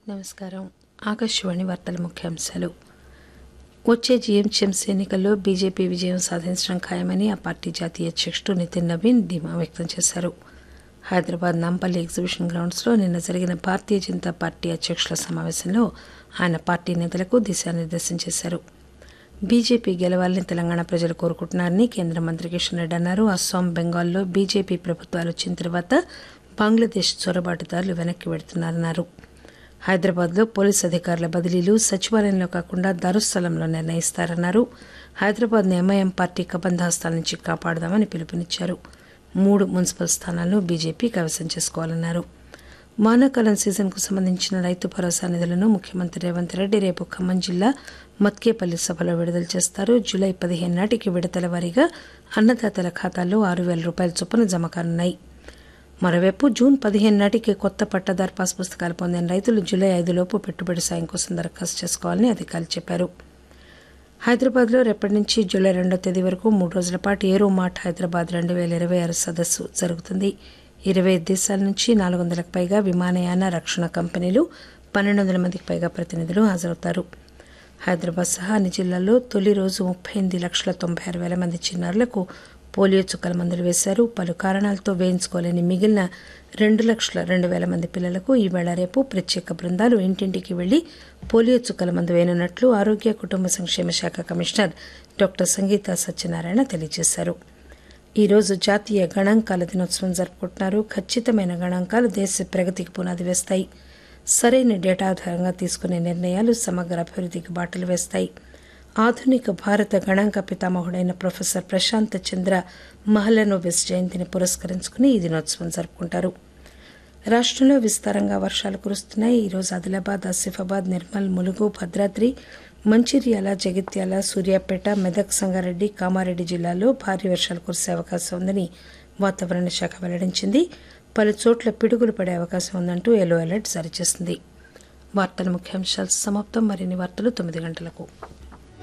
నమస్కారం ఆకాశవాణి వార్తల ముఖ్యాంశాలు వచ్చే జీఎంసీ ఎన్నికల్లో బీజేపీ విజయం సాధించడం ఖాయమని ఆ పార్టీ జాతీయ అధ్యక్షుడు నితిన్ నవీన్ ధీమా వ్యక్తం చేశారు హైదరాబాద్ నాంపల్లి ఎగ్జిబిషన్ గ్రౌండ్స్లో నిన్న జరిగిన భారతీయ జనతా పార్టీ అధ్యక్షుల సమావేశంలో ఆయన పార్టీ నేతలకు దిశానిర్దేశం చేశారు బీజేపీ గెలవాలని తెలంగాణ ప్రజలు కోరుకుంటున్నారని కేంద్ర మంత్రి కిషన్ రెడ్డి అన్నారు అస్సాం బెంగాల్లో బీజేపీ ప్రభుత్వాలు వచ్చిన తర్వాత బంగ్లాదేశ్ చొరబాటుదారులు వెనక్కి వెడుతున్నారన్నారు హైదరాబాద్లో పోలీసు అధికారుల బదిలీలు సచివాలయంలో కాకుండా దారుస్థలంలో నిర్ణయిస్తారన్నారు హైదరాబాద్ను ఎంఐఎం పార్టీ కబంధాస్తాల నుంచి కాపాడదామని పిలుపునిచ్చారు మూడు మున్సిపల్ స్థానాలను బీజేపీ కైవసం చేసుకోవాలన్నారు వానాకాలం సీజన్కు సంబంధించిన రైతు భరోసా నిధులను ముఖ్యమంత్రి రేవంత్ రెడ్డి రేపు ఖమ్మం జిల్లా మత్కేపల్లి సభలో విడుదల చేస్తారు జూలై పదిహేను నాటికి విడతల వారీగా అన్నదాతల ఖాతాల్లో ఆరు వేల రూపాయల చొప్పున జమ కానున్నాయి మరోవైపు జూన్ పదిహేను నాటికి కొత్త పట్టాదారు పాస్ పుస్తకాలు పొందిన రైతులు జూలై ఐదులోపు పెట్టుబడి సాయం కోసం దరఖాస్తు చేసుకోవాలని అధికారులు చెప్పారు హైదరాబాద్లో రేపటి నుంచి జూలై రెండో తేదీ వరకు మూడు రోజుల పాటు ఏరో మార్ట్ హైదరాబాద్ రెండు వేల ఇరవై ఆరు సదస్సు జరుగుతుంది ఇరవై దేశాల నుంచి నాలుగు వందలకు పైగా విమానయాన రక్షణ కంపెనీలు పన్నెండు వందల మందికి పైగా ప్రతినిధులు హాజరవుతారు హైదరాబాద్ సహా అన్ని జిల్లాల్లో తొలి రోజు ముప్పై ఎనిమిది లక్షల తొంభై ఆరు వేల మంది చిన్నారులకు పోలియో చుక్కల మందులు వేశారు పలు కారణాలతో వేయించుకోలేని మిగిలిన రెండు లక్షల రెండు వేల మంది పిల్లలకు ఈవేళ రేపు ప్రత్యేక బృందాలు ఇంటింటికి వెళ్లి పోలియో చుక్కల మందు వేయనున్నట్లు ఆరోగ్య కుటుంబ సంక్షేమ శాఖ కమిషనర్ డాక్టర్ సంగీత సత్యనారాయణ తెలియజేశారు ఈ రోజు జాతీయ గణాంకాల దినోత్సవం జరుపుకుంటున్నారు ఖచ్చితమైన గణాంకాలు దేశ ప్రగతికి పునాది వేస్తాయి సరైన డేటా ఆధారంగా తీసుకునే నిర్ణయాలు సమగ్ర అభివృద్ధికి బాటలు వేస్తాయి ఆధునిక భారత గణాంక పితామహుడైన ప్రొఫెసర్ ప్రశాంత్ చంద్ర మహలనోబిస్ జయంతిని పురస్కరించుకుని ఈ దినోత్సవం జరుపుకుంటారు రాష్టంలో విస్తారంగా వర్షాలు కురుస్తున్నాయి ఈరోజు ఆదిలాబాద్ ఆసిఫాబాద్ నిర్మల్ ములుగు భద్రాద్రి మంచిర్యాల జగిత్యాల సూర్యాపేట మెదక్ సంగారెడ్డి కామారెడ్డి జిల్లాల్లో భారీ వర్షాలు కురిసే అవకాశం ఉందని వాతావరణ శాఖ వెల్లడించింది పలు చోట్ల పిడుగులు పడే అవకాశం ఉందంటూ ఎల్లో అలర్ట్ జారీ చేసింది వార్తల ముఖ్యాంశాలు సమాప్తం మరిన్ని వార్తలు తొమ్మిది గంటలకు